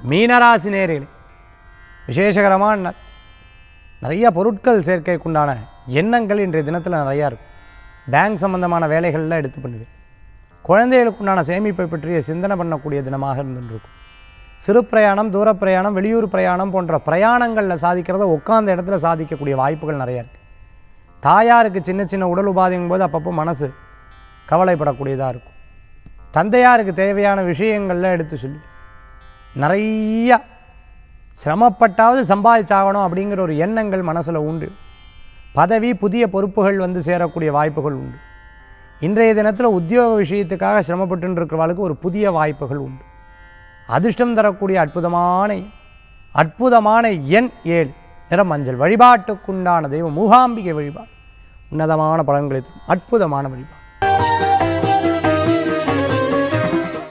மீனராசி நேர்களே விசேஷகரமான நாள். நிறைய பொருட்கள் சேர்க்கைக்குண்டான எண்ணங்கள் இன்றைய தினத்தில் நிறையா இருக்கும் பேங்க் சம்பந்தமான வேலைகள்லாம் எடுத்து பண்ணுவேன் குழந்தைகளுக்குண்டான சேமிப்பை பற்றிய சிந்தனை பண்ணக்கூடிய தினமாக இருந்துருக்கும் சிறு பிரயாணம் தூர பிரயாணம் வெளியூர் பிரயாணம் போன்ற பிரயாணங்களில் சாதிக்கிறத உட்கார்ந்த இடத்துல சாதிக்கக்கூடிய வாய்ப்புகள் நிறையா இருக்குது தாயாருக்கு சின்ன சின்ன உடல் உபாதைங்கும் போது அப்பப்போ மனசு கவலைப்படக்கூடியதாக இருக்கும் தந்தையாருக்கு தேவையான விஷயங்கள்லாம் எடுத்து சொல்லி நிறையா சிரமப்பட்டாவது சம்பாதிச்சாகணும் அப்படிங்கிற ஒரு எண்ணங்கள் மனசில் உண்டு பதவி புதிய பொறுப்புகள் வந்து சேரக்கூடிய வாய்ப்புகள் உண்டு இன்றைய தினத்தில் உத்தியோக விஷயத்துக்காக சிரமப்பட்டு இருக்கிறவர்களுக்கு ஒரு புதிய வாய்ப்புகள் உண்டு அதிர்ஷ்டம் தரக்கூடிய அற்புதமான எண். அற்புதமான எண் ஏழு நிறம் மஞ்சள் வழிபாட்டுக்குண்டான தெய்வம் மூகாம்பிகை வழிபாடு உன்னதமான பலன்களை தரும் அற்புதமான வழிபாடு